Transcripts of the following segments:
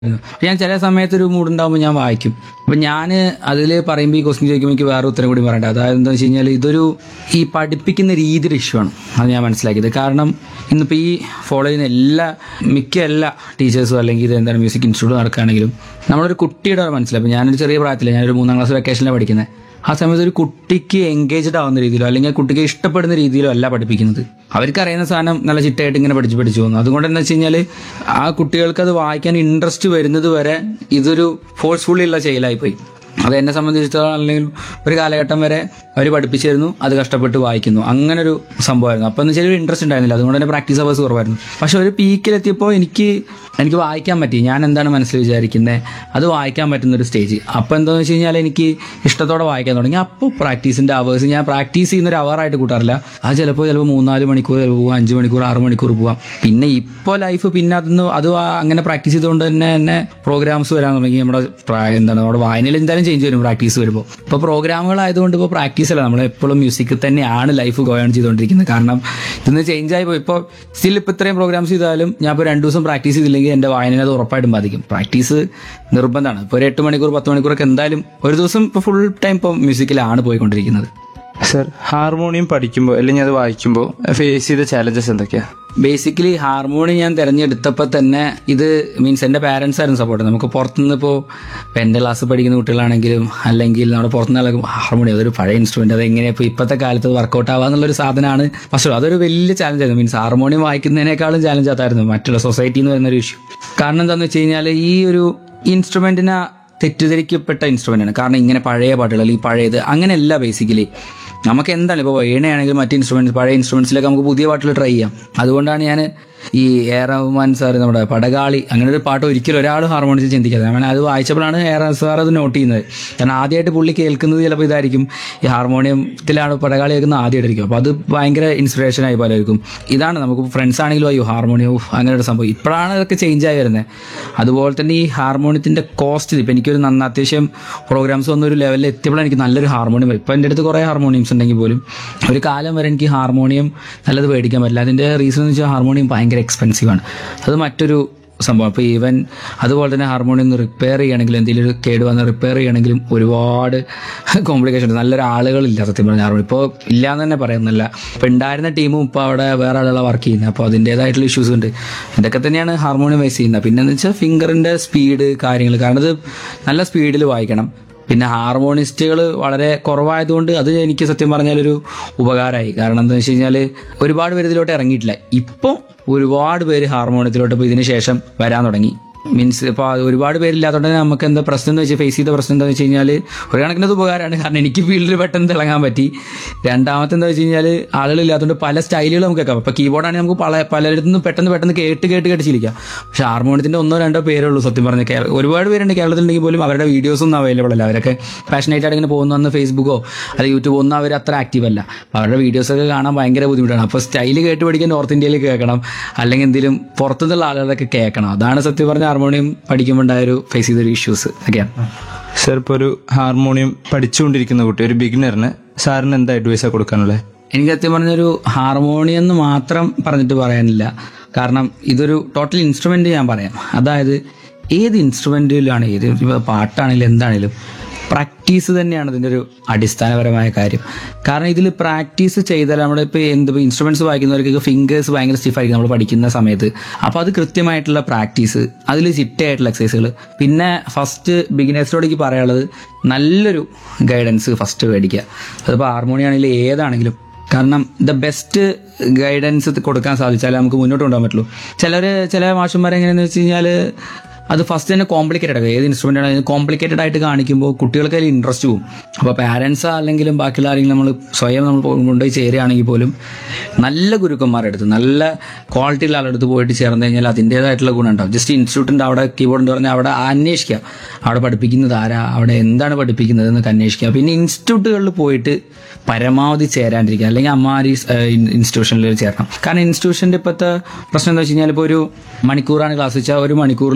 ഞാൻ ചില സമയത്ത് ഒരു മൂഡ് ഉണ്ടാകുമ്പോൾ ഞാൻ വായിക്കും അപ്പൊ ഞാൻ അതിൽ പറയുമ്പോൾ ഈ ക്വസ്റ്റ്യൻ ചോദിക്കുമ്പോൾ എനിക്ക് വേറെ ഉത്തരം കൂടി പറയണ്ട അതായത് എന്താ വെച്ച് കഴിഞ്ഞാൽ ഇതൊരു ഈ പഠിപ്പിക്കുന്ന രീതിയുടെ ഇഷ്യൂ ആണ് അത് ഞാൻ മനസ്സിലാക്കിയത് കാരണം ഇന്നിപ്പോൾ ഈ ഫോളോ ചെയ്യുന്ന എല്ലാ മിക്ക എല്ലാ ടീച്ചേഴ്സും അല്ലെങ്കിൽ ഇത് എന്താണ് മ്യൂസിക് ഇൻസ്റ്റിറ്റ്യൂട്ട് നടക്കുകയാണെങ്കിലും നമ്മളൊരു കുട്ടിയുടെ മനസ്സിലാവും ഇപ്പം ഞാനൊരു ചെറിയ പ്രായത്തിൽ ഞാനൊരു മൂന്നാം ക്ലാസ് വെക്കേഷനിലാണ് പഠിക്കുന്നത് ആ സമയത്ത് ഒരു കുട്ടിക്ക് എൻഗേജ്ഡ് ആവുന്ന രീതിയിലോ അല്ലെങ്കിൽ ആ കുട്ടിക്ക് ഇഷ്ടപ്പെടുന്ന രീതിയിലോ അല്ല പഠിപ്പിക്കുന്നത് അവർക്ക് അറിയുന്ന സാധനം നല്ല ചിട്ടയായിട്ട് ഇങ്ങനെ പഠിച്ച് പഠിച്ചു പോകുന്നു അതുകൊണ്ട് എന്താ വെച്ച് കഴിഞ്ഞാൽ ആ കുട്ടികൾക്ക് അത് വായിക്കാൻ ഇൻട്രസ്റ്റ് വരുന്നത് വരെ ഇതൊരു ഫോഴ്സ്ഫുള്ളി ഉള്ള ചെയ്യലായിപ്പോയി അത് എന്നെ സംബന്ധിച്ചിടത്തോളം അല്ലെങ്കിൽ ഒരു കാലഘട്ടം വരെ അവർ പഠിപ്പിച്ചിരുന്നു അത് കഷ്ടപ്പെട്ട് വായിക്കുന്നു അങ്ങനെ ഒരു സംഭവമായിരുന്നു അപ്പം എന്ന് വെച്ചാൽ ഒരു ഇൻട്രസ്റ്റ് ഉണ്ടായിരുന്നില്ല അതുകൊണ്ട് തന്നെ പ്രാക്ടീസ് അവേഴ്സ് കുറവായിരുന്നു പക്ഷെ ഒരു പീക്കിലെത്തിയപ്പോൾ എനിക്ക് എനിക്ക് വായിക്കാൻ പറ്റി ഞാൻ എന്താണ് മനസ്സിൽ വിചാരിക്കുന്നത് അത് വായിക്കാൻ പറ്റുന്ന ഒരു സ്റ്റേജ് അപ്പോൾ എന്താണെന്ന് വെച്ച് കഴിഞ്ഞാൽ എനിക്ക് ഇഷ്ടത്തോടെ വായിക്കാൻ തുടങ്ങി അപ്പോൾ പ്രാക്ടീസിൻ്റെ അവേഴ്സ് ഞാൻ പ്രാക്ടീസ് ചെയ്യുന്ന ഒരു അവറായിട്ട് കൂട്ടാറില്ല അത് ചിലപ്പോൾ ചിലപ്പോൾ മൂന്നാല് മണിക്കൂർ ചിലപ്പോൾ പോവാം അഞ്ച് മണിക്കൂർ ആറ് മണിക്കൂർ പോവാം പിന്നെ ഇപ്പോൾ ലൈഫ് പിന്നെ അതൊന്ന് അത് ആ- അങ്ങനെ പ്രാക്ടീസ് ചെയ്തുകൊണ്ട് തന്നെ തന്നെ പ്രോഗ്രാംസ് വരാൻ തുടങ്ങി നമ്മുടെ പ്രാ- എന്താണ് നമ്മുടെ വായനയിൽ എന്തായാലും ചേഞ്ച് വരും പ്രാക്ടീസ് വരുമ്പോൾ ഇപ്പോൾ പ്രോഗ്രാമുകളായതുകൊണ്ട് ഇപ്പോൾ പ്രാക്ടീസ് അല്ല നമ്മൾ എപ്പോഴും മ്യൂസിക്കിൽ തന്നെയാണ് ലൈഫ് ഗോയാണ് ചെയ്തുകൊണ്ടിരിക്കുന്നത് കാരണം ഇന്ന് ചേഞ്ച് ആയി പോയി ഇപ്പോൾ സ്റ്റിൽ ഇപ്പോൾ ഇത്രയും പ്രോഗ്രാംസ് ചെയ്താലും ഞാൻ ഇപ്പോൾ രണ്ട് ദിവസം പ്രാക്ടീസ് ചെയ്തില്ലെങ്കിൽ എൻ്റെ വായനയെ അത് ഉറപ്പായിട്ടും ബാധിക്കും പ്രാക്ടീസ് നിർബന്ധമാണ് ഇപ്പോൾ ഒരു എട്ട് മണിക്കൂർ പത്ത് മണിക്കൂറൊക്കെ എന്തായാലും ഒരു ദിവസം ഇപ്പോൾ ഫുൾ ടൈം ഇപ്പോൾ മ്യൂസിക്കിലാണ് പോയിക്കൊണ്ടിരിക്കുന്നത് സർ ഹാർമോണിയം പഠിക്കുമ്പോൾ അല്ലെങ്കിൽ അത് വായിക്കുമ്പോൾ ഫേസ് ചെയ്ത ചാലഞ്ചസ് എന്തൊക്കെയാ ബേസിക്കലി ഹാർമോണി ഞാൻ തിരഞ്ഞെടുത്തപ്പോൾ തന്നെ ഇത് മീൻസ് എൻ്റെ പാരൻസ് ആയിരുന്നു സപ്പോർട്ട് നമുക്ക് പുറത്തുനിന്ന് ഇപ്പോൾ ഇപ്പം എൻ്റെ ക്ലാസ് പഠിക്കുന്ന കുട്ടികളാണെങ്കിലും അല്ലെങ്കിൽ നമ്മുടെ പുറത്തുനിന്ന് ഹാർമോണി അതൊരു പഴയ ഇൻസ്ട്രുമെന്റ് അത് എങ്ങനെ ഇപ്പോൾ ഇപ്പോഴത്തെ കാലത്ത് വർക്കൗട്ട് ആവാന്നുള്ളൊരു സാധനമാണ് പക്ഷേ അതൊരു വലിയ ചാലഞ്ച് ആയിരുന്നു മീൻസ് ഹാർമോണിയം വായിക്കുന്നതിനേക്കാളും ചാലഞ്ച് അതായിരുന്നു മറ്റുള്ള സൊസൈറ്റിയിൽ നിന്ന് വരുന്ന ഒരു ഇഷ്യൂ കാരണം എന്താണെന്ന് വെച്ച് കഴിഞ്ഞാൽ ഈ ഒരു ഇൻസ്ട്രുമെന്റിനെ തെറ്റിദ്ധരിക്കപ്പെട്ട ഇൻസ്ട്രുമെന്റ് ആണ് കാരണം ഇങ്ങനെ പഴയ പാട്ടുകൾ അല്ലെങ്കിൽ പഴയത് അങ്ങനെയല്ല ബേസിക്കലി നമുക്ക് എന്താണ് ഇപ്പോൾ വീണയാണെങ്കിലും മറ്റ് ഇൻസ്ട്രുമെന്റ്സ് പഴയ ഇൻസ്ട്രുമെന്റ്സിലൊക്കെ നമുക്ക് പുതിയ പാട്ടുകൾ ട്രൈ ചെയ്യാം അതുകൊണ്ടാണ് ഞാൻ ഈ എ ആർ റഹ്മാൻ സാർ നമ്മുടെ പടകാളി അങ്ങനെ ഒരു പാട്ട് ഒരിക്കലും ഒരാൾ ഹാർമോണിയത്തിൽ ചിന്തിക്കാതെ ഞാൻ അത് വായിച്ചപ്പോഴാണ് എ ആർ സാർ അത് നോട്ട് ചെയ്യുന്നത് കാരണം ആദ്യമായിട്ട് പുള്ളി കേൾക്കുന്നത് ചിലപ്പോൾ ഇതായിരിക്കും ഈ ഹാർമോണിയത്തിലാണ് പടകാളി കേൾക്കുന്നത് ആദ്യമായിട്ടായിരിക്കും അപ്പോൾ അത് ഭയങ്കര ഇൻസ്പിറേഷൻ ആയി പലർക്കും ഇതാണ് നമുക്ക് ഫ്രണ്ട്സ് ആണെങ്കിലും അയ്യോ ഹാർമോണിയം അങ്ങനെ ഒരു സംഭവം ഇപ്പോഴാണ് ഇതൊക്കെ ചേഞ്ച് ആയി വരുന്നത് അതുപോലെ തന്നെ ഈ ഹാർമോണിയത്തിന്റെ കോസ്റ്റ് ഇപ്പം എനിക്കൊരു നന്ന അത്യാവശ്യം പ്രോഗ്രാംസ് വന്ന ഒരു ലെവലിൽ എത്തിയപ്പോഴാണ് എനിക്ക് നല്ലൊരു ഹാർമോണിയം ഇപ്പം എൻ്റെ അടുത്ത് കുറേ ഹാർമോണിയംസ് ഉണ്ടെങ്കിൽ പോലും ഒരു കാലം വരെ എനിക്ക് ഹാർമോണിയം നല്ലത് മേടിക്കാൻ പറ്റില്ല അതിൻ്റെ റീസൺ എന്ന് വെച്ചാൽ ഹാർമോണിയം ഭയങ്കര എക്സ്പെൻസീവ് ആണ് അത് മറ്റൊരു സംഭവം അപ്പോൾ ഈവൻ അതുപോലെ തന്നെ ഹാർമോണിയം ഒന്ന് റിപ്പയർ ചെയ്യണമെങ്കിലും എന്തെങ്കിലും ഒരു കേട് വന്ന് റിപ്പയർ ചെയ്യണമെങ്കിലും ഒരുപാട് കോംപ്ലിക്കേഷൻ ഉണ്ട് നല്ലൊരു ആളുകളില്ല സത്യം പറഞ്ഞ ഹാർമോണിയം ഇപ്പോൾ ഇല്ലാന്ന് തന്നെ പറയുന്നില്ല ഇപ്പോൾ ഉണ്ടായിരുന്ന ടീമും ഇപ്പോൾ അവിടെ വേറെ ആളുകളെ വർക്ക് ചെയ്യുന്നത് അപ്പോൾ അതിൻ്റേതായിട്ടുള്ള ഇഷ്യൂസ് ഉണ്ട് ഇതൊക്കെ തന്നെയാണ് ഹാർമോണിയം വൈസ് ചെയ്യുന്നത് പിന്നെ എന്ന് വെച്ചാൽ ഫിംഗറിൻ്റെ സ്പീഡ് കാര്യങ്ങൾ കാരണം ഇത് നല്ല സ്പീഡിൽ വായിക്കണം പിന്നെ ഹാർമോണിസ്റ്റുകൾ വളരെ കുറവായതുകൊണ്ട് അത് എനിക്ക് സത്യം പറഞ്ഞാൽ ഒരു ഉപകാരമായി കാരണം എന്താണെന്ന് വെച്ച് കഴിഞ്ഞാൽ ഒരുപാട് പേര് ഇതിലോട്ട് ഇറങ്ങിയിട്ടില്ല ഇപ്പോൾ ഒരുപാട് പേര് ഹാർമോണിയത്തിലോട്ട് ഇപ്പോൾ ഇതിന് ശേഷം വരാൻ തുടങ്ങി മീൻസ് ഇപ്പോൾ അത് ഒരുപാട് പേരില്ലാത്തതുകൊണ്ട് തന്നെ നമുക്ക് എന്താ പ്രശ്നം എന്ന് വെച്ചാൽ ഫേസ് ചെയ്ത പ്രശ്നം എന്താണെന്ന് വെച്ച് കഴിഞ്ഞാൽ ഒരു കണക്കിന് അത് ഉപകാരമാണ് കാരണം എനിക്ക് ഫീൽഡിൽ പെട്ടെന്ന് തിളങ്ങാൻ പറ്റി രണ്ടാമത്തെ എന്താ വെച്ച് കഴിഞ്ഞാൽ ആളുകളില്ലാത്തതുകൊണ്ട് പല സ്റ്റൈലുകൾ നമുക്ക് കേൾക്കാം ഇപ്പോൾ കീബോർഡാണെങ്കിൽ നമുക്ക് പല പലരിടത്തു നിന്ന് പെട്ടെന്ന് പെട്ടെന്ന് കേട്ട് കേട്ട് കേട്ട് ശീലിക്കാം പക്ഷേ ഹാർമോണിയത്തിൻ്റെ ഒന്നോ രണ്ടോ പേരേ ഉള്ളൂ സത്യം പറഞ്ഞ കേരള ഒരുപാട് പേരുണ്ട് കേരളത്തിലുണ്ടെങ്കിൽ പോലും അവരുടെ വീഡിയോസ് ഒന്നും അവൈലബിൾ അല്ല അവരൊക്കെ പാഷനേറ്റ് ആയിട്ട് ഇങ്ങനെ പോകുന്ന അന്ന് ഫേസ്ബുക്കോ അല്ലെങ്കിൽ യൂട്യൂബോ ഒന്നും അവർ അത്ര ആക്റ്റീവ് അല്ല അപ്പോൾ അവരുടെ വീഡിയോസൊക്കെ കാണാൻ ഭയങ്കര ബുദ്ധിമുട്ടാണ് അപ്പോൾ സ്റ്റൈല് കേട്ട് പഠിക്കാൻ നോർത്ത് ഇന്ത്യയിൽ കേൾക്കണം അല്ലെങ്കിൽ എന്തെങ്കിലും പുറത്തുനിന്നുള്ള ആളുകളൊക്കെ കേൾക്കണം അതാണ് സത്യം പറഞ്ഞ ഹാർമോണിയം പഠിക്കുമ്പോൾ ഉണ്ടായ ഒരു ഫേസ് ചെയ്തൊരു ഇഷ്യൂസ് ഒക്കെയാണ് സർ ഇപ്പോൾ ഒരു ഹാർമോണിയം പഠിച്ചുകൊണ്ടിരിക്കുന്ന കുട്ടി ഒരു ബിഗിനറിന് സാറിന് എന്താ അഡ്വൈസാണ് കൊടുക്കാനുള്ളത് എനിക്ക് സത്യം പറഞ്ഞൊരു ഹാർമോണിയം എന്ന് മാത്രം പറഞ്ഞിട്ട് പറയാനില്ല കാരണം ഇതൊരു ടോട്ടൽ ഇൻസ്ട്രുമെന്റ് ഞാൻ പറയാം അതായത് ഏത് ഇൻസ്ട്രുമെന്റിലാണ് ഏത് ഇപ്പൊ പാട്ടാണെങ്കിലും എന്താണെങ്കിലും പ്രാക്ടീസ് തന്നെയാണ് ഇതിൻ്റെ ഒരു അടിസ്ഥാനപരമായ കാര്യം കാരണം ഇതിൽ പ്രാക്ടീസ് ചെയ്താൽ നമ്മളിപ്പോൾ എന്ത് ഇൻസ്ട്രുമെന്റ്സ് വായിക്കുന്നവർക്ക് ഫിംഗേഴ്സ് ഭയങ്കര സ്റ്റിഫായിരിക്കും നമ്മൾ പഠിക്കുന്ന സമയത്ത് അപ്പോൾ അത് കൃത്യമായിട്ടുള്ള പ്രാക്ടീസ് അതിൽ ചിട്ടയായിട്ടുള്ള എക്സസൈസുകൾ പിന്നെ ഫസ്റ്റ് ബിഗിനേഴ്സിനോട് എനിക്ക് പറയാനുള്ളത് നല്ലൊരു ഗൈഡൻസ് ഫസ്റ്റ് മേടിക്കുക അതിപ്പോൾ ഹാർമോണിയം ആണെങ്കിലും ഏതാണെങ്കിലും കാരണം ദ ബെസ്റ്റ് ഗൈഡൻസ് കൊടുക്കാൻ സാധിച്ചാലേ നമുക്ക് മുന്നോട്ട് കൊണ്ടുപോകാൻ പറ്റുള്ളൂ ചിലർ ചില മാഷന്മാർ എങ്ങനെയാണെന്ന് വെച്ച് കഴിഞ്ഞാൽ അത് ഫസ്റ്റ് തന്നെ കോംപ്ലിക്കേറ്റഡ് ആകും ഏത് ഇൻസ്ട്രുമെന്റ് ആണെങ്കിലും കോംപ്ലിക്കേറ്റഡ് ആയിട്ട് കാണിക്കുമ്പോൾ കുട്ടികൾക്ക് അതിൽ ഇൻട്രസ്റ്റ് പോകും അപ്പോൾ പാരൻസ് അല്ലെങ്കിലും ബാക്കിയുള്ള ആരെങ്കിലും നമ്മൾ സ്വയം നമ്മൾ പോ- കൊണ്ടുപോയി ചേരുകയാണെങ്കിൽ പോലും നല്ല ഗുരുക്കന്മാരുടെ അടുത്ത് നല്ല ക്വാളിറ്റി ഉള്ള ആളുടെ അടുത്ത് പോയിട്ട് ചേർന്ന് കഴിഞ്ഞാൽ അതിൻ്റെതായിട്ടുള്ള ഗുണം ഉണ്ടാവും ജസ്റ്റ് ഇൻസ്റ്റിറ്റ്യൂട്ടിൻ്റെ അവിടെ കീബോർഡ് എന്ന് പറഞ്ഞാൽ അവിടെ അന്വേഷിക്കുക അവിടെ പഠിപ്പിക്കുന്നത് ആരാ അവിടെ എന്താണ് പഠിപ്പിക്കുന്നത് എന്നൊക്കെ അന്വേഷിക്കുക പിന്നെ ഇൻസ്റ്റിറ്റ്യൂട്ടുകളിൽ പോയിട്ട് പരമാവധി ചേരാണ്ടിരിക്കുക അല്ലെങ്കിൽ അമ്മാരി ഇൻസ്റ്റിറ്റ്യൂഷനിൽ ചേരണം കാരണം ഇൻസ്റ്റിറ്റ്യൂഷൻ്റെ ഇപ്പോഴത്തെ പ്രശ്നം എന്താ വെച്ച് കഴിഞ്ഞാൽ ഇപ്പോൾ ഒരു മണിക്കൂറാണ് ക്ലാസ് വെച്ചാൽ ഒരു മണിക്കൂറിൽ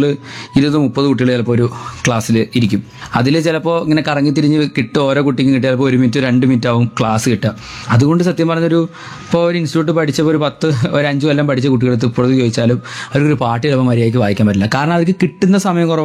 ഇരുപത് മുപ്പത് കുട്ടികൾ ചിലപ്പോൾ ഒരു ക്ലാസ്സിൽ ഇരിക്കും അതിൽ ചിലപ്പോൾ ഇങ്ങനെ കറങ്ങി തിരിഞ്ഞ് കിട്ടും ഓരോ കുട്ടിക്കും കിട്ടിയ ചിലപ്പോൾ ഒരു മിനിറ്റ് രണ്ട് മിനിറ്റ് ആവും ക്ലാസ് കിട്ടുക അതുകൊണ്ട് സത്യം പറഞ്ഞൊരു ഇപ്പോൾ ഒരു ഇൻസ്റ്റിറ്റ്യൂട്ട് പഠിച്ചപ്പോൾ ഒരു പത്ത് ഒരു അഞ്ച് കൊല്ലം പഠിച്ച കുട്ടികളെടുത്ത് ഇപ്പോഴത് ചോദിച്ചാലും അവർക്കൊരു പാട്ട് ചിലപ്പോൾ മര്യാദയ്ക്ക് വായിക്കാൻ പറ്റില്ല കാരണം അവർക്ക് കിട്ടുന്ന സമയം കുറവ്